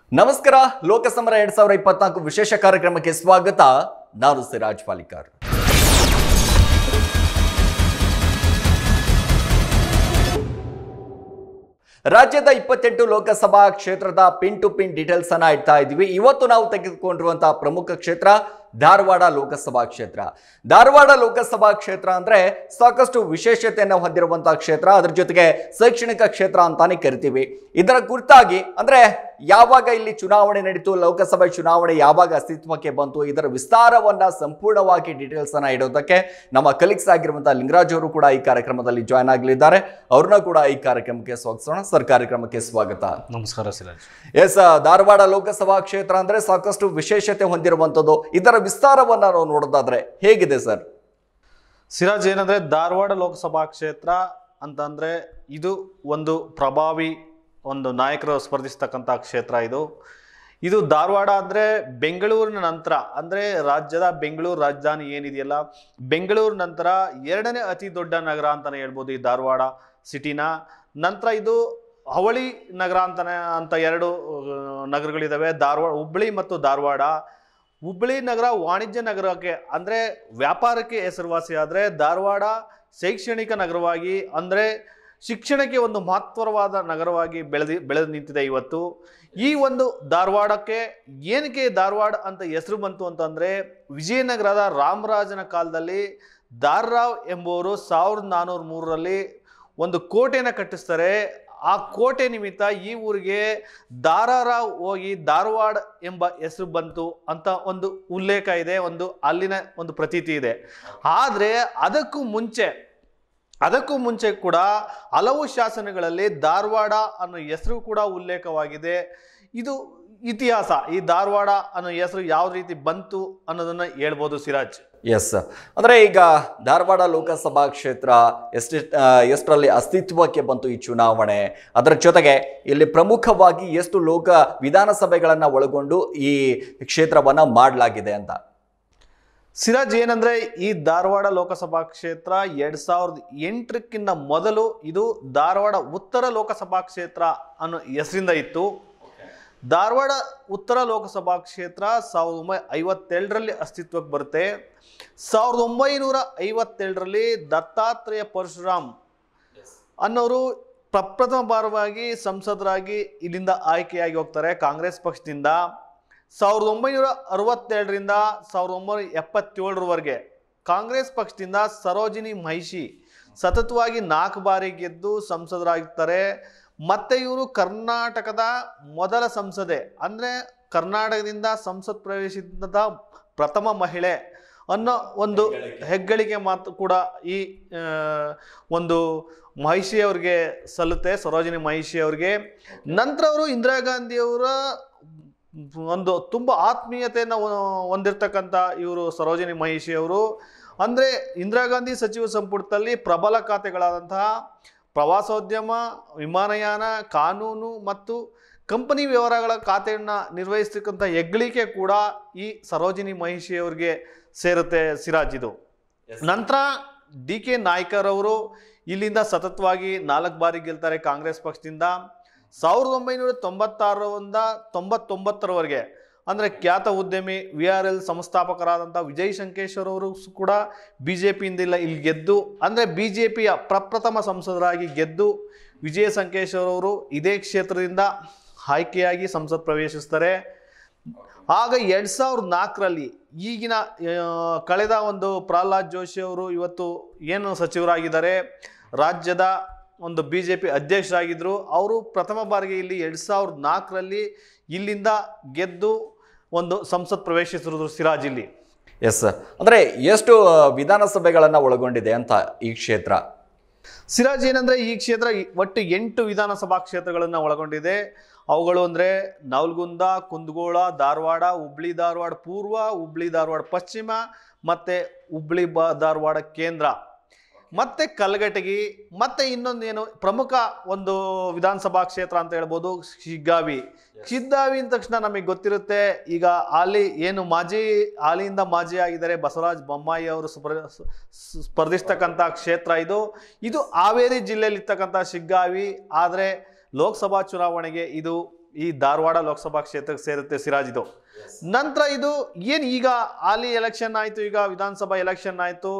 ನಮಸ್ಕಾರ ಲೋಕಸಮರ ಎರಡ್ ಸಾವಿರ ಇಪ್ಪತ್ನಾಲ್ಕು ವಿಶೇಷ ಕಾರ್ಯಕ್ರಮಕ್ಕೆ ಸ್ವಾಗತ ನಾನು ಸಿರಾಜ್ ಪಾಲಿಕಾರ್ ರಾಜ್ಯದ ಇಪ್ಪತ್ತೆಂಟು ಲೋಕಸಭಾ ಕ್ಷೇತ್ರದ ಪಿನ್ ಟು ಪಿನ್ ಡೀಟೇಲ್ಸ್ ಅನ್ನ ಇಡ್ತಾ ಇದ್ದೀವಿ ಇವತ್ತು ನಾವು ತೆಗೆದುಕೊಂಡಿರುವಂತಹ ಪ್ರಮುಖ ಕ್ಷೇತ್ರ ಧಾರವಾಡ ಲೋಕಸಭಾ ಕ್ಷೇತ್ರ ಧಾರವಾಡ ಲೋಕಸಭಾ ಕ್ಷೇತ್ರ ಅಂದ್ರೆ ಸಾಕಷ್ಟು ವಿಶೇಷತೆಯನ್ನು ಹೊಂದಿರುವಂತಹ ಕ್ಷೇತ್ರ ಅದ್ರ ಜೊತೆಗೆ ಶೈಕ್ಷಣಿಕ ಕ್ಷೇತ್ರ ಅಂತಾನೆ ಕರಿತೀವಿ ಇದರ ಕುರಿತಾಗಿ ಅಂದ್ರೆ ಯಾವಾಗ ಇಲ್ಲಿ ಚುನಾವಣೆ ನಡೀತು ಲೋಕಸಭೆ ಚುನಾವಣೆ ಯಾವಾಗ ಅಸ್ತಿತ್ವಕ್ಕೆ ಬಂತು ಇದರ ವಿಸ್ತಾರವನ್ನ ಸಂಪೂರ್ಣವಾಗಿ ಡೀಟೇಲ್ಸ್ ಅನ್ನ ಇಡೋದಕ್ಕೆ ನಮ್ಮ ಕಲೀಗ್ಸ್ ಆಗಿರುವಂತಹ ಲಿಂಗರಾಜ್ ಅವರು ಕೂಡ ಈ ಕಾರ್ಯಕ್ರಮದಲ್ಲಿ ಜಾಯ್ನ್ ಆಗಲಿದ್ದಾರೆ ಅವ್ರನ್ನ ಕೂಡ ಈ ಕಾರ್ಯಕ್ರಮಕ್ಕೆ ಸ್ವಾಗತಿಸೋಣ ಸರ್ ಕಾರ್ಯಕ್ರಮಕ್ಕೆ ಸ್ವಾಗತ ನಮಸ್ಕಾರ ಸಿರಾಜ್ ಎಸ್ ಧಾರವಾಡ ಲೋಕಸಭಾ ಕ್ಷೇತ್ರ ಅಂದ್ರೆ ಸಾಕಷ್ಟು ವಿಶೇಷತೆ ಹೊಂದಿರುವಂಥದ್ದು ಇದರ ವಿಸ್ತಾರವನ್ನ ನಾವು ನೋಡೋದಾದ್ರೆ ಹೇಗಿದೆ ಸರ್ ಸಿರಾಜ್ ಏನಂದ್ರೆ ಧಾರವಾಡ ಲೋಕಸಭಾ ಕ್ಷೇತ್ರ ಅಂತಂದ್ರೆ ಇದು ಒಂದು ಪ್ರಭಾವಿ ಒಂದು ನಾಯಕರು ಸ್ಪರ್ಧಿಸ್ತಕ್ಕಂಥ ಕ್ಷೇತ್ರ ಇದು ಇದು ಧಾರವಾಡ ಅಂದ್ರೆ ಬೆಂಗಳೂರಿನ ನಂತರ ಅಂದ್ರೆ ರಾಜ್ಯದ ಬೆಂಗಳೂರು ರಾಜಧಾನಿ ಏನಿದೆಯಲ್ಲ ಬೆಂಗಳೂರು ನಂತರ ಎರಡನೇ ಅತಿ ದೊಡ್ಡ ನಗರ ಅಂತಾನೆ ಹೇಳ್ಬೋದು ಈ ಧಾರವಾಡ ಸಿಟಿನ ನಂತರ ಇದು ಅವಳಿ ನಗರ ಅಂತಾನೆ ಅಂತ ಎರಡು ಆ, ನಗರಗಳಿದಾವೆ ಧಾರವಾಡ ಹುಬ್ಬಳ್ಳಿ ಮತ್ತು ಧಾರವಾಡ ಹುಬ್ಬಳ್ಳಿ ನಗರ ವಾಣಿಜ್ಯ ನಗರಕ್ಕೆ ಅಂದರೆ ವ್ಯಾಪಾರಕ್ಕೆ ಹೆಸರುವಾಸಿಯಾದರೆ ಧಾರವಾಡ ಶೈಕ್ಷಣಿಕ ನಗರವಾಗಿ ಅಂದರೆ ಶಿಕ್ಷಣಕ್ಕೆ ಒಂದು ಮಹತ್ವರವಾದ ನಗರವಾಗಿ ಬೆಳೆದಿ ಬೆಳೆದು ನಿಂತಿದೆ ಇವತ್ತು ಈ ಒಂದು ಧಾರವಾಡಕ್ಕೆ ಏನಕ್ಕೆ ಧಾರವಾಡ ಅಂತ ಹೆಸರು ಬಂತು ಅಂತಂದರೆ ವಿಜಯನಗರದ ರಾಮರಾಜನ ಕಾಲದಲ್ಲಿ ದಾರ್ರಾವ್ ಎಂಬುವರು ಸಾವಿರದ ನಾನ್ನೂರ ಮೂರರಲ್ಲಿ ಒಂದು ಕೋಟೆನ ಕಟ್ಟಿಸ್ತಾರೆ ಆ ಕೋಟೆ ನಿಮಿತ್ತ ಈ ಊರಿಗೆ ದಾರಾರಾವ್ ಹೋಗಿ ಧಾರವಾಡ ಎಂಬ ಹೆಸರು ಬಂತು ಅಂತ ಒಂದು ಉಲ್ಲೇಖ ಇದೆ ಒಂದು ಅಲ್ಲಿನ ಒಂದು ಪ್ರತೀತಿ ಇದೆ ಆದರೆ ಅದಕ್ಕೂ ಮುಂಚೆ ಅದಕ್ಕೂ ಮುಂಚೆ ಕೂಡ ಹಲವು ಶಾಸನಗಳಲ್ಲಿ ಧಾರವಾಡ ಅನ್ನೋ ಹೆಸರು ಕೂಡ ಉಲ್ಲೇಖವಾಗಿದೆ ಇದು ಇತಿಹಾಸ ಈ ಧಾರವಾಡ ಅನ್ನೋ ಹೆಸರು ಯಾವ ರೀತಿ ಬಂತು ಅನ್ನೋದನ್ನ ಹೇಳ್ಬೋದು ಸಿರಾಜ್ ಎಸ್ ಅಂದ್ರೆ ಈಗ ಧಾರವಾಡ ಲೋಕಸಭಾ ಕ್ಷೇತ್ರ ಎಷ್ಟು ಎಷ್ಟರಲ್ಲಿ ಅಸ್ತಿತ್ವಕ್ಕೆ ಬಂತು ಈ ಚುನಾವಣೆ ಅದರ ಜೊತೆಗೆ ಇಲ್ಲಿ ಪ್ರಮುಖವಾಗಿ ಎಷ್ಟು ಲೋಕ ವಿಧಾನಸಭೆಗಳನ್ನ ಒಳಗೊಂಡು ಈ ಕ್ಷೇತ್ರವನ್ನ ಮಾಡಲಾಗಿದೆ ಅಂತ ಸಿರಾಜ್ ಏನಂದ್ರೆ ಈ ಧಾರವಾಡ ಲೋಕಸಭಾ ಕ್ಷೇತ್ರ ಎರಡ್ ಸಾವಿರದ ಎಂಟರಕ್ಕಿಂತ ಮೊದಲು ಇದು ಧಾರವಾಡ ಉತ್ತರ ಲೋಕಸಭಾ ಕ್ಷೇತ್ರ ಅನ್ನೋ ಹೆಸರಿಂದ ಇತ್ತು ಧಾರವಾಡ ಉತ್ತರ ಲೋಕಸಭಾ ಕ್ಷೇತ್ರ ಸಾವಿರದ ಒಂಬೈ ಐವತ್ತೆರಡರಲ್ಲಿ ಅಸ್ತಿತ್ವಕ್ಕೆ ಬರುತ್ತೆ ಸಾವಿರದ ಒಂಬೈನೂರ ಐವತ್ತೆರಡರಲ್ಲಿ ದತ್ತಾತ್ರೇಯ ಪರಶುರಾಮ್ ಅನ್ನೋರು ಪ್ರಪ್ರಥಮ ಬಾರವಾಗಿ ಸಂಸದರಾಗಿ ಇಲ್ಲಿಂದ ಆಯ್ಕೆಯಾಗಿ ಹೋಗ್ತಾರೆ ಕಾಂಗ್ರೆಸ್ ಪಕ್ಷದಿಂದ ಸಾವಿರದ ಒಂಬೈನೂರ ಅರವತ್ತೆರಡರಿಂದ ಸಾವಿರದ ಒಂಬೈನೂರ ಎಪ್ಪತ್ತೇಳರವರೆಗೆ ಕಾಂಗ್ರೆಸ್ ಪಕ್ಷದಿಂದ ಸರೋಜಿನಿ ಮಹಿಷಿ ಸತತವಾಗಿ ನಾಲ್ಕು ಬಾರಿ ಗೆದ್ದು ಸಂಸದರಾಗಿರ್ತಾರೆ ಮತ್ತೆ ಇವರು ಕರ್ನಾಟಕದ ಮೊದಲ ಸಂಸದೆ ಅಂದರೆ ಕರ್ನಾಟಕದಿಂದ ಸಂಸತ್ ಪ್ರವೇಶಿಸಿದ ಪ್ರಥಮ ಮಹಿಳೆ ಅನ್ನೋ ಒಂದು ಹೆಗ್ಗಳಿಕೆ ಮಾತು ಕೂಡ ಈ ಆ, ಒಂದು ಮಹಿಷಿ ಅವ್ರಿಗೆ ಸಲ್ಲುತ್ತೆ ಸರೋಜಿನಿ ಮಹಿಷಿ ಅವ್ರಿಗೆ ನಂತರ ಅವರು ಇಂದಿರಾ ಗಾಂಧಿಯವರ ಒಂದು ತುಂಬ ಆತ್ಮೀಯತೆಯನ್ನು ಹೊ- ಹೊಂದಿರತಕ್ಕಂಥ ಇವರು ಸರೋಜಿನಿ ಮಹಿಷಿ ಅವರು ಅಂದರೆ ಇಂದಿರಾ ಗಾಂಧಿ ಸಚಿವ ಸಂಪುಟದಲ್ಲಿ ಪ್ರಬಲ ಖಾತೆಗಳಾದಂತಹ ಪ್ರವಾಸೋದ್ಯಮ ವಿಮಾನಯಾನ ಕಾನೂನು ಮತ್ತು ಕಂಪನಿ ವ್ಯವಹಾರಗಳ ಖಾತೆಯನ್ನು ನಿರ್ವಹಿಸ್ತಕ್ಕಂಥ ಹೆಗ್ಗಳಿಕೆ ಕೂಡ ಈ ಸರೋಜಿನಿ ಮಹಿಷಿ ಅವರಿಗೆ ಸೇರುತ್ತೆ ಸಿರಾಜ್ ಇದು ನಂತರ ಡಿ ಕೆ ನಾಯ್ಕರ್ ಅವರು ಇಲ್ಲಿಂದ ಸತತವಾಗಿ ನಾಲ್ಕು ಬಾರಿ ಗೆಲ್ತಾರೆ ಕಾಂಗ್ರೆಸ್ ಪಕ್ಷದಿಂದ ಸಾವಿರದ ಒಂಬೈನೂರ ತೊಂಬತ್ತಾರರಿಂದ ತೊಂಬತ್ತೊಂಬತ್ತರವರೆಗೆ ಅಂದರೆ ಖ್ಯಾತ ಉದ್ಯಮಿ ವಿ ಆರ್ ಎಲ್ ಸಂಸ್ಥಾಪಕರಾದಂಥ ವಿಜಯ್ ಶಂಕೇಶ್ವರ್ ಅವರು ಸ್- ಕೂಡ ಬಿ ಜೆ ಪಿಯಿಂದ ಇಲ್ಲ ಇಲ್ಲಿ ಗೆದ್ದು ಅಂದರೆ ಬಿ ಜೆ ಪಿಯ ಪ್ರಪ್ರಥಮ ಸಂಸದರಾಗಿ ಗೆದ್ದು ವಿಜಯ ಸಂಕೇಶ್ವರ್ ಅವರು ಇದೇ ಕ್ಷೇತ್ರದಿಂದ ಆಯ್ಕೆಯಾಗಿ ಸಂಸತ್ ಪ್ರವೇಶಿಸ್ತಾರೆ ಆಗ ಎರಡು ಸಾವಿರದ ನಾಲ್ಕರಲ್ಲಿ ಈಗಿನ ಆ, ಕಳೆದ ಒಂದು ಪ್ರಹ್ಲಾದ್ ಜೋಶಿ ಅವರು ಇವತ್ತು ಏನು ಸಚಿವರಾಗಿದ್ದಾರೆ ರಾಜ್ಯದ ಒಂದು ಬಿ ಜೆ ಪಿ ಅಧ್ಯಕ್ಷರಾಗಿದ್ದರು ಅವರು ಪ್ರಥಮ ಬಾರಿಗೆ ಇಲ್ಲಿ ಎರಡು ಸಾವಿರದ ನಾಲ್ಕರಲ್ಲಿ ಇಲ್ಲಿಂದ ಗೆದ್ದು ಒಂದು ಸಂಸತ್ ಪ್ರವೇಶಿಸಿದ್ರು ಸಿರಾಜ್ ಇಲ್ಲಿ ಎಸ್ ಅಂದ್ರೆ ಎಷ್ಟು ವಿಧಾನಸಭೆಗಳನ್ನ ಒಳಗೊಂಡಿದೆ ಅಂತ ಈ ಕ್ಷೇತ್ರ ಸಿರಾಜ್ ಏನಂದ್ರೆ ಈ ಕ್ಷೇತ್ರ ಈ- ಒಟ್ಟು ಎಂಟು ವಿಧಾನಸಭಾ ಕ್ಷೇತ್ರಗಳನ್ನು ಒಳಗೊಂಡಿದೆ ಅವುಗಳು ಅಂದರೆ ನವಲ್ಗುಂದ ಕುಂದಗೋಳ ಧಾರವಾಡ ಹುಬ್ಳಿ ಧಾರವಾಡ ಪೂರ್ವ ಹುಬ್ಳಿ ಧಾರವಾಡ ಪಶ್ಚಿಮ ಮತ್ತು ಹುಬ್ಳಿ ಬ ಧಾರವಾಡ ಕೇಂದ್ರ ಮತ್ತೆ ಕಲ್ಗಟಗಿ ಮತ್ತೆ ಇನ್ನೊಂದೇನು ಪ್ರಮುಖ ಒಂದು ವಿಧಾನಸಭಾ ಕ್ಷೇತ್ರ ಅಂತ ಹೇಳ್ಬೋದು ಶಿಗ್ಗಾವಿ ಶಿಗ್ಗಾವಿ ಅಂದ ತಕ್ಷಣ ನಮಗೆ ಗೊತ್ತಿರುತ್ತೆ ಈಗ ಹಾಲಿ ಏನು ಮಾಜಿ ಹಾಲಿಯಿಂದ ಮಾಜಿ ಆಗಿದ್ದಾರೆ ಬಸವರಾಜ ಬೊಮ್ಮಾಯಿ ಅವರು ಸ್ಪರ್- ಸ್- ಸ್ಪರ್ಧಿಸ್ತಕ್ಕಂಥ ಕ್ಷೇತ್ರ ಇದು ಇದು ಹಾವೇರಿ ಜಿಲ್ಲೆಯಲ್ಲಿ ಇರ್ತಕ್ಕಂಥ ಶಿಗ್ಗಾವಿ ಆದರೆ ಲೋಕಸಭಾ ಚುನಾವಣೆಗೆ ಇದು ಈ ಧಾರವಾಡ ಲೋಕಸಭಾ ಕ್ಷೇತ್ರಕ್ಕೆ ಸೇರುತ್ತೆ ಸಿರಾಜ್ ಇದು ನಂತರ ಇದು ಏನು ಈಗ ಹಾಲಿ ಎಲೆಕ್ಷನ್ ಆಯಿತು ಈಗ ವಿಧಾನಸಭಾ ಎಲೆಕ್ಷನ್ ಆಯಿತು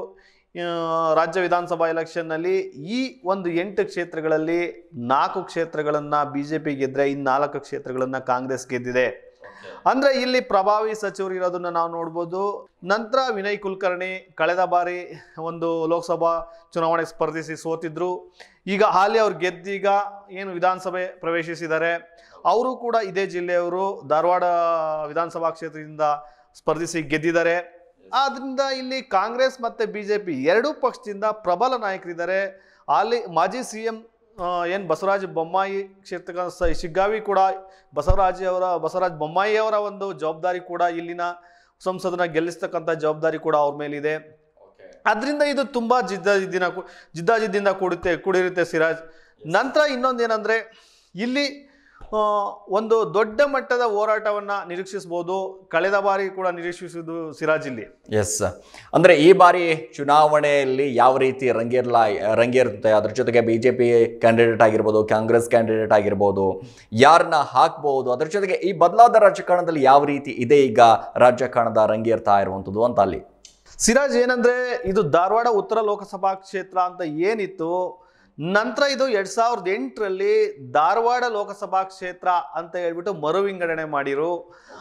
ರಾಜ್ಯ ವಿಧಾನಸಭಾ ಎಲೆಕ್ಷನ್ನಲ್ಲಿ ಈ ಒಂದು ಎಂಟು ಕ್ಷೇತ್ರಗಳಲ್ಲಿ ನಾಲ್ಕು ಕ್ಷೇತ್ರಗಳನ್ನು ಬಿ ಜೆ ಪಿ ಗೆದ್ದರೆ ಇನ್ನು ನಾಲ್ಕು ಕ್ಷೇತ್ರಗಳನ್ನು ಕಾಂಗ್ರೆಸ್ ಗೆದ್ದಿದೆ ಅಂದ್ರೆ ಇಲ್ಲಿ ಪ್ರಭಾವಿ ಸಚಿವರು ಇರೋದನ್ನ ನಾವು ನೋಡ್ಬೋದು ನಂತರ ವಿನಯ್ ಕುಲಕರ್ಣಿ ಕಳೆದ ಬಾರಿ ಒಂದು ಲೋಕಸಭಾ ಚುನಾವಣೆಗೆ ಸ್ಪರ್ಧಿಸಿ ಸೋತಿದ್ರು ಈಗ ಹಾಲಿ ಅವ್ರು ಗೆದ್ದೀಗ ಏನು ವಿಧಾನಸಭೆ ಪ್ರವೇಶಿಸಿದ್ದಾರೆ ಅವರು ಕೂಡ ಇದೇ ಜಿಲ್ಲೆಯವರು ಧಾರವಾಡ ವಿಧಾನಸಭಾ ಕ್ಷೇತ್ರದಿಂದ ಸ್ಪರ್ಧಿಸಿ ಗೆದ್ದಿದ್ದಾರೆ ಆದ್ರಿಂದ ಇಲ್ಲಿ ಕಾಂಗ್ರೆಸ್ ಮತ್ತೆ ಬಿಜೆಪಿ ಎರಡೂ ಪಕ್ಷದಿಂದ ಪ್ರಬಲ ನಾಯಕರಿದ್ದಾರೆ ಅಲ್ಲಿ ಮಾಜಿ ಸಿ ಎಂ ಏನು ಬಸವರಾಜ ಬೊಮ್ಮಾಯಿ ಕ್ಷೇತ್ರ ಸ- ಶಿಗ್ಗಾವಿ ಕೂಡ ಬಸವರಾಜ್ ಅವರ ಬಸವರಾಜ ಬೊಮ್ಮಾಯಿ ಅವರ ಒಂದು ಜವಾಬ್ದಾರಿ ಕೂಡ ಇಲ್ಲಿನ ಸಂಸದನ ಗೆಲ್ಲಿಸ್ತಕ್ಕಂಥ ಜವಾಬ್ದಾರಿ ಕೂಡ ಅವ್ರ ಮೇಲಿದೆ ಅದರಿಂದ ಇದು ತುಂಬಾ ಜಿದ್ದಾಜಿದ್ದಿನ ಕು- ಜಿದ್ದಾಜಿದ್ದಿಂದ ಕೂಡುತ್ತೆ ಕೂಡಿರುತ್ತೆ ಸಿರಾಜ್ ನಂತರ ಇನ್ನೊಂದೇನೆಂದ್ರೆ ಇಲ್ಲಿ ಆ, ಒಂದು ದೊಡ್ಡ ಮಟ್ಟದ ಹೋರಾಟವನ್ನ ನಿರೀಕ್ಷಿಸಬಹುದು ಕಳೆದ ಬಾರಿ ಕೂಡ ನಿರೀಕ್ಷಿಸುವುದು ಸಿರಾಜ್ ಇಲ್ಲಿ ಎಸ್ ಅಂದ್ರೆ ಈ ಬಾರಿ ಚುನಾವಣೆಯಲ್ಲಿ ಯಾವ ರೀತಿ ರಂಗೇರ್ಲ ರಂಗೇರುತ್ತೆ ಅದ್ರ ಜೊತೆಗೆ ಬಿ ಜೆ ಪಿ ಕ್ಯಾಂಡಿಡೇಟ್ ಆಗಿರ್ಬೋದು ಕಾಂಗ್ರೆಸ್ ಕ್ಯಾಂಡಿಡೇಟ್ ಆಗಿರ್ಬೋದು ಯಾರನ್ನ ಹಾಕ್ಬೋದು ಅದ್ರ ಜೊತೆಗೆ ಈ ಬದಲಾದ ರಾಜಕಾರಣದಲ್ಲಿ ಯಾವ ರೀತಿ ಇದೆ ಈಗ ರಾಜಕಾರಣದ ರಂಗೇರ್ತಾ ಇರುವಂಥದ್ದು ಅಂತ ಅಲ್ಲಿ ಸಿರಾಜ್ ಏನಂದ್ರೆ ಇದು ಧಾರವಾಡ ಉತ್ತರ ಲೋಕಸಭಾ ಕ್ಷೇತ್ರ ಅಂತ ಏನಿತ್ತು ನಂತರ ಇದು ಎರಡ್ ಸಾವಿರದ ಎಂಟರಲ್ಲಿ ಧಾರವಾಡ ಲೋಕಸಭಾ ಕ್ಷೇತ್ರ ಅಂತ ಹೇಳ್ಬಿಟ್ಟು ಮರು ವಿಂಗಡಣೆ ಮಾಡಿರು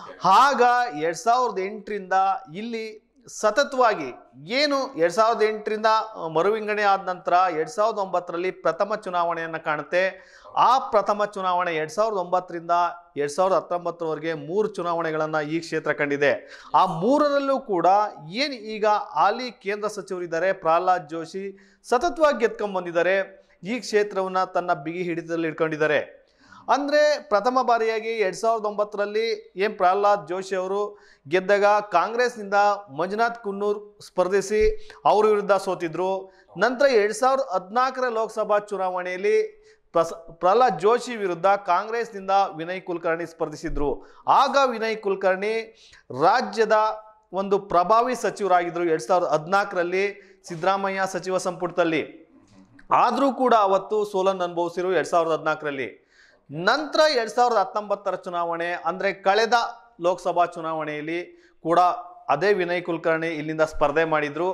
ಆಗ ಎರಡ್ ಸಾವಿರದ ಎಂಟರಿಂದ ಇಲ್ಲಿ ಸತತವಾಗಿ ಏನು ಎರಡ್ ಸಾವಿರದ ಎಂಟರಿಂದ ಮರು ವಿಂಗಡಣೆ ಆದ ನಂತರ ಎರಡ್ ಸಾವಿರದ ಒಂಬತ್ತರಲ್ಲಿ ಪ್ರಥಮ ಚುನಾವಣೆಯನ್ನು ಕಾಣುತ್ತೆ ಆ ಪ್ರಥಮ ಚುನಾವಣೆ ಎರಡ್ ಸಾವಿರದ ಒಂಬತ್ತರಿಂದ ಎರಡ್ ಸಾವಿರದ ಹತ್ತೊಂಬತ್ತರವರೆಗೆ ಮೂರು ಚುನಾವಣೆಗಳನ್ನು ಈ ಕ್ಷೇತ್ರ ಕಂಡಿದೆ ಆ ಮೂರರಲ್ಲೂ ಕೂಡ ಏನು ಈಗ ಹಾಲಿ ಕೇಂದ್ರ ಸಚಿವರಿದ್ದಾರೆ ಪ್ರಹ್ಲಾದ್ ಜೋಶಿ ಸತತವಾಗಿ ಗೆದ್ಕೊಂಡ್ ಬಂದಿದ್ದಾರೆ ಈ ಕ್ಷೇತ್ರವನ್ನ ತನ್ನ ಬಿಗಿ ಹಿಡಿತದಲ್ಲಿ ಇಟ್ಕೊಂಡಿದ್ದಾರೆ ಅಂದ್ರೆ ಪ್ರಥಮ ಬಾರಿಯಾಗಿ ಎರಡ್ ಸಾವಿರದ ಒಂಬತ್ತರಲ್ಲಿ ಏನ್ ಪ್ರಹ್ಲಾದ್ ಜೋಶಿ ಅವರು ಗೆದ್ದಾಗ ಕಾಂಗ್ರೆಸ್ನಿಂದ ಮಂಜುನಾಥ್ ಕುನ್ನೂರ್ ಸ್ಪರ್ಧಿಸಿ ಅವ್ರ ವಿರುದ್ಧ ಸೋತಿದ್ರು ನಂತರ ಎರಡ್ ಸಾವಿರದ ಹದಿನಾಲ್ಕರ ಲೋಕಸಭಾ ಚುನಾವಣೆಯಲ್ಲಿ ಪ್ರಸ ಪ್ರಹ್ಲಾದ್ ಜೋಶಿ ವಿರುದ್ಧ ಕಾಂಗ್ರೆಸ್ನಿಂದ ವಿನಯ್ ಕುಲಕರ್ಣಿ ಸ್ಪರ್ಧಿಸಿದ್ರು ಆಗ ವಿನಯ್ ಕುಲಕರ್ಣಿ ರಾಜ್ಯದ ಒಂದು ಪ್ರಭಾವಿ ಸಚಿವರಾಗಿದ್ದರು ಎರಡ್ ಸಾವಿರದ ಹದಿನಾಲ್ಕರಲ್ಲಿ ಸಿದ್ದರಾಮಯ್ಯ ಸಚಿವ ಸಂಪುಟದಲ್ಲಿ ಆದರೂ ಕೂಡ ಅವತ್ತು ಸೋಲನ್ನು ಅನುಭವಿಸಿರು ಎರಡ್ ಸಾವಿರದ ಹದಿನಾಲ್ಕರಲ್ಲಿ ನಂತರ ಎರಡ್ ಸಾವಿರದ ಹತ್ತೊಂಬತ್ತರ ಚುನಾವಣೆ ಅಂದ್ರೆ ಕಳೆದ ಲೋಕಸಭಾ ಚುನಾವಣೆಯಲ್ಲಿ ಕೂಡ ಅದೇ ವಿನಯ್ ಕುಲಕರ್ಣಿ ಇಲ್ಲಿಂದ ಸ್ಪರ್ಧೆ ಮಾಡಿದ್ರು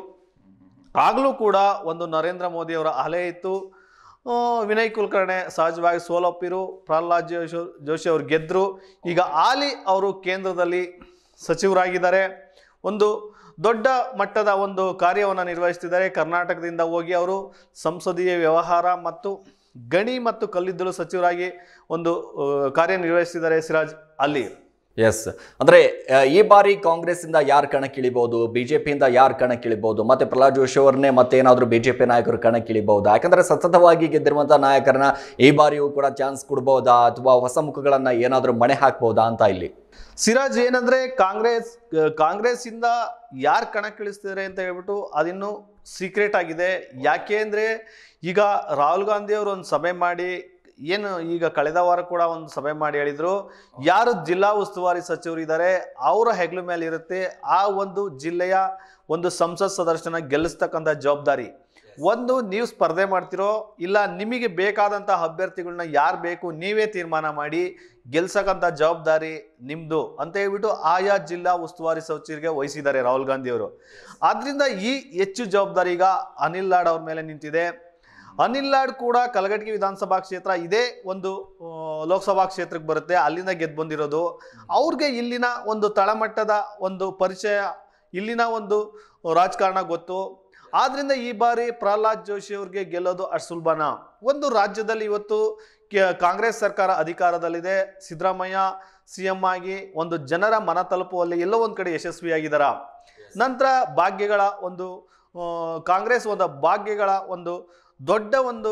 ಆಗಲೂ ಕೂಡ ಒಂದು ನರೇಂದ್ರ ಮೋದಿ ಅವರ ಅಲೆ ಇತ್ತು ಆ, ವಿನಯ್ ಕುಲಕರ್ಣಿ ಸಹಜವಾಗಿ ಸೋಲೊಪ್ಪಿರು ಪ್ರಹ್ಲಾದ್ ಜೋಶಿ ಜೋಶಿ ಅವರು ಗೆದ್ದರು ಈಗ ಹಾಲಿ ಅವರು ಕೇಂದ್ರದಲ್ಲಿ ಸಚಿವರಾಗಿದ್ದಾರೆ ಒಂದು ದೊಡ್ಡ ಮಟ್ಟದ ಒಂದು ಕಾರ್ಯವನ್ನು ನಿರ್ವಹಿಸ್ತಿದ್ದಾರೆ ಕರ್ನಾಟಕದಿಂದ ಹೋಗಿ ಅವರು ಸಂಸದೀಯ ವ್ಯವಹಾರ ಮತ್ತು ಗಣಿ ಮತ್ತು ಕಲ್ಲಿದ್ದಲು ಸಚಿವರಾಗಿ ಒಂದು ಆ, ಕಾರ್ಯನಿರ್ವಹಿಸ್ತಿದ್ದಾರೆ ಸಿರಾಜ್ ಅಲ್ಲಿ ಎಸ್ ಅಂದ್ರೆ ಆ, ಈ ಬಾರಿ ಕಾಂಗ್ರೆಸ್ ಇಂದ ಯಾರು ಕಣಕ್ಕಿಳಿಬಹುದು ಬಿಜೆಪಿಯಿಂದ ಯಾರು ಕಣಕ್ಕಿಳಿಬಹುದು ಮತ್ತೆ ಪ್ರಹ್ಲಾದ್ ಜೋಶಿ ಅವ್ರನ್ನೇ ಮತ್ತೇನಾದ್ರೂ ಬಿಜೆಪಿ ನಾಯಕರು ಕಣಕ್ಕಿಳಿಬಹುದಾ ಯಾಕಂದ್ರೆ ಸತತವಾಗಿ ಗೆದ್ದಿರುವಂತಹ ನಾಯಕರನ್ನ ಈ ಬಾರಿಯೂ ಕೂಡ ಚಾನ್ಸ್ ಕೊಡ್ಬೋದಾ ಅಥವಾ ಹೊಸ ಮುಖಗಳನ್ನ ಏನಾದ್ರೂ ಮಣೆ ಹಾಕ್ಬೋದಾ ಅಂತ ಇಲ್ಲಿ ಸಿರಾಜ್ ಏನಂದ್ರೆ ಕಾಂಗ್ರೆಸ್ ಕಾಂಗ್ರೆಸ್ ಇಂದ ಯಾರು ಕಣಕ್ಕಿಳಿಸ್ತಿದ್ದಾರೆ ಅಂತ ಹೇಳ್ಬಿಟ್ಟು ಅದಿನ್ನು ಸೀಕ್ರೆಟ್ ಆಗಿದೆ ಯಾಕೆ ಅಂದ್ರೆ ಈಗ ರಾಹುಲ್ ಗಾಂಧಿ ಅವರು ಒಂದು ಸಭೆ ಮಾಡಿ ಏನು ಈಗ ಕಳೆದ ವಾರ ಕೂಡ ಒಂದು ಸಭೆ ಮಾಡಿ ಹೇಳಿದ್ರು ಯಾರು ಜಿಲ್ಲಾ ಉಸ್ತುವಾರಿ ಸಚಿವರು ಇದ್ದಾರೆ ಅವರ ಹೆಗ್ಲ ಮೇಲೆ ಇರುತ್ತೆ ಆ ಒಂದು ಜಿಲ್ಲೆಯ ಒಂದು ಸಂಸತ್ ಸದಸ್ಯನ ಗೆಲ್ಲಿಸ್ತಕ್ಕಂಥ ಜವಾಬ್ದಾರಿ ಒಂದು ನೀವು ಸ್ಪರ್ಧೆ ಮಾಡ್ತಿರೋ ಇಲ್ಲ ನಿಮಗೆ ಬೇಕಾದಂಥ ಅಭ್ಯರ್ಥಿಗಳನ್ನ ಯಾರು ಬೇಕು ನೀವೇ ತೀರ್ಮಾನ ಮಾಡಿ ಗೆಲ್ಸಕ್ಕಂಥ ಜವಾಬ್ದಾರಿ ನಿಮ್ದು ಅಂತ ಹೇಳ್ಬಿಟ್ಟು ಆಯಾ ಜಿಲ್ಲಾ ಉಸ್ತುವಾರಿ ಸಚಿವರಿಗೆ ವಹಿಸಿದ್ದಾರೆ ರಾಹುಲ್ ಗಾಂಧಿ ಅವರು ಆದ್ರಿಂದ ಈ ಹೆಚ್ಚು ಜವಾಬ್ದಾರಿ ಈಗ ಅನಿಲ್ ಲಾಡ್ ಅವ್ರ ಮೇಲೆ ನಿಂತಿದೆ ಅನಿಲ್ ಲಾಡ್ ಕೂಡ ಕಲಘಟಗಿ ವಿಧಾನಸಭಾ ಕ್ಷೇತ್ರ ಇದೇ ಒಂದು ಆ, ಲೋಕಸಭಾ ಕ್ಷೇತ್ರಕ್ಕೆ ಬರುತ್ತೆ ಅಲ್ಲಿಂದ ಗೆದ್ದು ಬಂದಿರೋದು ಅವ್ರಿಗೆ ಇಲ್ಲಿನ ಒಂದು ತಳಮಟ್ಟದ ಒಂದು ಪರಿಚಯ ಇಲ್ಲಿನ ಒಂದು ರಾಜಕಾರಣ ಗೊತ್ತು ಆದ್ರಿಂದ ಈ ಬಾರಿ ಪ್ರಹ್ಲಾದ್ ಜೋಶಿ ಅವ್ರಿಗೆ ಗೆಲ್ಲೋದು ಅಷ್ಟು ಸುಲಭನ ಒಂದು ರಾಜ್ಯದಲ್ಲಿ ಇವತ್ತು ಕೆ- ಕಾಂಗ್ರೆಸ್ ಸರ್ಕಾರ ಅಧಿಕಾರದಲ್ಲಿದೆ ಸಿದ್ದರಾಮಯ್ಯ ಸಿ ಎಂ ಆಗಿ ಒಂದು ಜನರ ಮನ ತಲುಪುವಲ್ಲಿ ಎಲ್ಲೋ ಒಂದು ಕಡೆ ಯಶಸ್ವಿಯಾಗಿದ್ದಾರ ನಂತರ ಭಾಗ್ಯಗಳ ಒಂದು ಆ, ಕಾಂಗ್ರೆಸ್ ಒಂದು ಭಾಗ್ಯಗಳ ಒಂದು ದೊಡ್ಡ ಒಂದು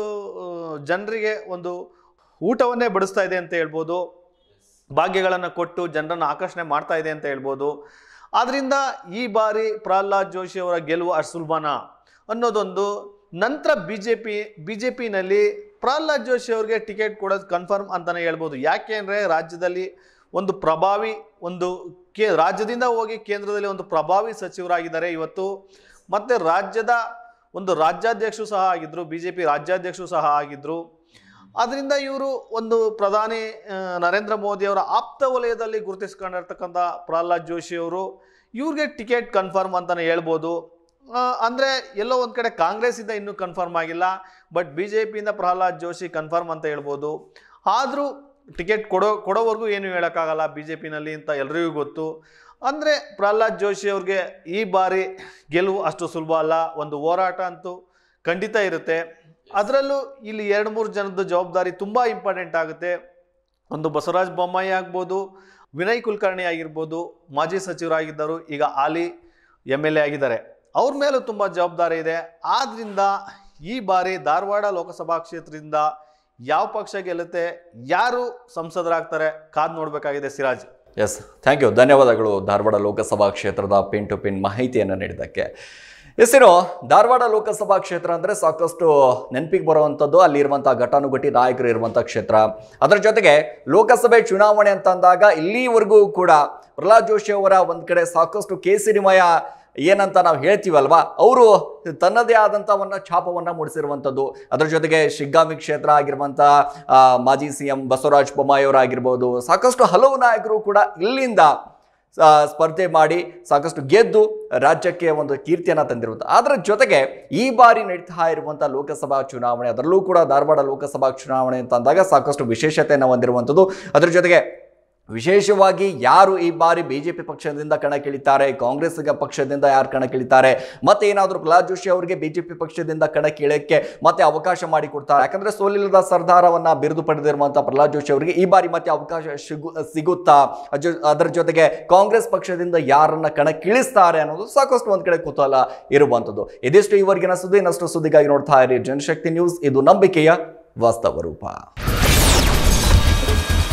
ಜನರಿಗೆ ಒಂದು ಊಟವನ್ನೇ ಬಡಿಸ್ತಾ ಇದೆ ಅಂತ ಹೇಳ್ಬೋದು ಭಾಗ್ಯಗಳನ್ನು ಕೊಟ್ಟು ಜನರನ್ನು ಆಕರ್ಷಣೆ ಮಾಡ್ತಾ ಇದೆ ಅಂತ ಹೇಳ್ಬೋದು ಆದ್ರಿಂದ ಈ ಬಾರಿ ಪ್ರಹ್ಲಾದ್ ಜೋಶಿ ಅವರ ಗೆಲುವು ಅಷ್ಟು ಸುಲಭನ ಅನ್ನೋದೊಂದು ನಂತರ B J P B J ಪಿನಲ್ಲಿ ಪ್ರಹ್ಲಾದ್ ಜೋಶಿ ಅವ್ರಿಗೆ ಟಿಕೆಟ್ ಕೊಡೋದು ಕನ್ಫರ್ಮ್ ಅಂತಲೇ ಹೇಳ್ಬೋದು ಯಾಕೆ ಅಂದರೆ ರಾಜ್ಯದಲ್ಲಿ ಒಂದು ಪ್ರಭಾವಿ ಒಂದು ಕೇ ರಾಜ್ಯದಿಂದ ಹೋಗಿ ಕೇಂದ್ರದಲ್ಲಿ ಒಂದು ಪ್ರಭಾವಿ ಸಚಿವರಾಗಿದ್ದಾರೆ ಇವತ್ತು ಮತ್ತು ರಾಜ್ಯದ ಒಂದು ರಾಜ್ಯಾಧ್ಯಕ್ಷರು ಸಹ ಆಗಿದ್ದರು ಬಿ ಜೆ ಪಿ ರಾಜ್ಯಾಧ್ಯಕ್ಷರು ಸಹ ಆಗಿದ್ದರು ಅದರಿಂದ ಇವರು ಒಂದು ಪ್ರಧಾನಿ ಆ, ನರೇಂದ್ರ ಮೋದಿ ಅವರ ಆಪ್ತ ವಲಯದಲ್ಲಿ ಗುರುತಿಸ್ಕೊಂಡಿರ್ತಕ್ಕಂಥ ಪ್ರಹ್ಲಾದ್ ಜೋಶಿ ಅವರು ಇವ್ರಿಗೆ ಟಿಕೆಟ್ ಕನ್ಫರ್ಮ್ ಅಂತಲೇ ಹೇಳ್ಬೋದು ಆ, ಅಂದ್ರೆ ಎಲ್ಲೋ ಒಂದು ಕಡೆ ಕಾಂಗ್ರೆಸ್ಸಿಂದ ಇನ್ನೂ ಕನ್ಫರ್ಮ್ ಆಗಿಲ್ಲ ಬಟ್ ಬಿ ಜೆ ಪಿಯಿಂದ ಪ್ರಹ್ಲಾದ್ ಜೋಶಿ ಕನ್ಫರ್ಮ್ ಅಂತ ಹೇಳ್ಬೋದು ಆದರೂ ಟಿಕೆಟ್ ಕೊಡೋ ಕೊಡೋವರೆಗೂ ಏನು ಹೇಳೋಕ್ಕಾಗಲ್ಲ ಬಿ ಜೆ ಪಿನಲ್ಲಿ ಅಂತ ಎಲ್ರಿಗೂ ಗೊತ್ತು ಅಂದರೆ ಪ್ರಹ್ಲಾದ್ ಜೋಶಿ ಅವ್ರಿಗೆ ಈ ಬಾರಿ ಗೆಲುವು ಅಷ್ಟು ಸುಲಭ ಅಲ್ಲ ಒಂದು ಹೋರಾಟ ಅಂತೂ ಖಂಡಿತ ಇರುತ್ತೆ ಅದರಲ್ಲೂ ಇಲ್ಲಿ ಎರಡು ಮೂರು ಜನದ ಜವಾಬ್ದಾರಿ ತುಂಬ ಇಂಪಾರ್ಟೆಂಟ್ ಆಗುತ್ತೆ ಒಂದು ಬಸವರಾಜ ಬೊಮ್ಮಾಯಿ ಆಗ್ಬೋದು ವಿನಯ್ ಕುಲಕರ್ಣಿ ಆಗಿರ್ಬೋದು ಮಾಜಿ ಸಚಿವರಾಗಿದ್ದರು ಈಗ ಹಾಲಿ ಎಮ್ ಎಲ್ ಎ ಆಗಿದ್ದಾರೆ ಅವ್ರ ಮೇಲೂ ತುಂಬ ಜವಾಬ್ದಾರಿ ಇದೆ ಆದ್ದರಿಂದ ಈ ಬಾರಿ ಧಾರವಾಡ ಲೋಕಸಭಾ ಕ್ಷೇತ್ರದಿಂದ ಯಾವ ಪಕ್ಷ ಗೆಲ್ಲುತ್ತೆ ಯಾರು ಸಂಸದರಾಗ್ತಾರೆ ಕಾದ್ ನೋಡಬೇಕಾಗಿದೆ ಸಿರಾಜ್ ಎಸ್ ಥ್ಯಾಂಕ್ ಯು ಧನ್ಯವಾದಗಳು ಧಾರವಾಡ ಲೋಕಸಭಾ ಕ್ಷೇತ್ರದ ಪಿನ್ ಟು ಪಿನ್ ಮಾಹಿತಿಯನ್ನು ನೀಡಿದ್ದಕ್ಕೆ ಎಸ್ ಏನು ಧಾರವಾಡ ಲೋಕಸಭಾ ಕ್ಷೇತ್ರ ಅಂದರೆ ಸಾಕಷ್ಟು ನೆನಪಿಗೆ ಬರುವಂಥದ್ದು ಅಲ್ಲಿರುವಂಥ ಘಟಾನುಘಟಿ ನಾಯಕರು ಇರುವಂಥ ಕ್ಷೇತ್ರ ಅದರ ಜೊತೆಗೆ ಲೋಕಸಭೆ ಚುನಾವಣೆ ಅಂತ ಅಂದಾಗ ಇಲ್ಲಿವರೆಗೂ ಕೂಡ ಪ್ರಹ್ಲಾದ್ ಜೋಶಿ ಅವರ ಒಂದು ಕಡೆ ಸಾಕಷ್ಟು ಕೇಸರಿಮಯ ಏನಂತ ನಾವು ಹೇಳ್ತೀವಲ್ವಾ ಅವರು ತನ್ನದೇ ಆದಂಥ ಒಂದು ಛಾಪವನ್ನು ಮೂಡಿಸಿರುವಂಥದ್ದು ಅದರ ಜೊತೆಗೆ ಶಿಗ್ಗಾಮಿ ಕ್ಷೇತ್ರ ಆಗಿರುವಂಥ ಆ, ಮಾಜಿ ಸಿ ಎಂ ಬಸವರಾಜ ಬೊಮ್ಮಾಯಿ ಅವರಾಗಿರ್ಬೋದು ಸಾಕಷ್ಟು ಹಲವು ನಾಯಕರು ಕೂಡ ಇಲ್ಲಿಂದ ಆ, ಸ್ಪರ್ಧೆ ಮಾಡಿ ಸಾಕಷ್ಟು ಗೆದ್ದು ರಾಜ್ಯಕ್ಕೆ ಒಂದು ಕೀರ್ತಿಯನ್ನು ತಂದಿರುವಂಥ ಅದರ ಜೊತೆಗೆ ಈ ಬಾರಿ ನಡೀತಾ ಇರುವಂಥ ಲೋಕಸಭಾ ಚುನಾವಣೆ ಅದರಲ್ಲೂ ಕೂಡ ಧಾರವಾಡ ಲೋಕಸಭಾ ಚುನಾವಣೆ ಅಂತ ಅಂದಾಗ ಸಾಕಷ್ಟು ವಿಶೇಷತೆಯನ್ನು ಹೊಂದಿರುವಂಥದ್ದು ಅದರ ಜೊತೆಗೆ ವಿಶೇಷವಾಗಿ ಯಾರು ಈ ಬಾರಿ ಬಿಜೆಪಿ ಪಕ್ಷದಿಂದ ಕಣಕ್ಕಿಳಿತಾರೆ ಕಾಂಗ್ರೆಸ್ ಪಕ್ಷದಿಂದ ಯಾರು ಕಣಕ್ಕಿಳಿತಾರೆ ಮತ್ತೆ ಏನಾದರೂ ಪ್ರಹ್ಲಾದ್ ಜೋಶಿ ಅವರಿಗೆ ಬಿಜೆಪಿ ಪಕ್ಷದಿಂದ ಕಣಕ್ಕಿಳಕ್ಕೆ ಮತ್ತೆ ಅವಕಾಶ ಮಾಡಿಕೊಡ್ತಾರೆ ಯಾಕಂದ್ರೆ ಸೋಲಿಲ್ಲದ ಸರ್ದಾರವನ್ನ ಬಿರುದು ಪಡೆದಿರುವಂತಹ ಪ್ರಹ್ಲಾದ್ ಜೋಶಿ ಅವರಿಗೆ ಈ ಬಾರಿ ಮತ್ತೆ ಅವಕಾಶ ಸಿಗು ಸಿಗುತ್ತಾ ಅಜ- ಅದರ ಜೊತೆಗೆ ಕಾಂಗ್ರೆಸ್ ಪಕ್ಷದಿಂದ ಯಾರನ್ನ ಕಣಕ್ಕಿಳಿಸ್ತಾರೆ ಅನ್ನೋದು ಸಾಕಷ್ಟು ಒಂದ್ ಕಡೆ ಕುತೂಹಲ ಇರುವಂಥದ್ದು ಇದಿಷ್ಟು ಇವರೆಗಿನ ಸುದ್ದಿ ಇನ್ನಷ್ಟು ಸುದ್ದಿಗಾಗಿ ನೋಡ್ತಾ ಇರಿ ಜನಶಕ್ತಿ ನ್ಯೂಸ್ ಇದು ನಂಬಿಕೆಯ ವಾಸ್ತವ ರೂಪ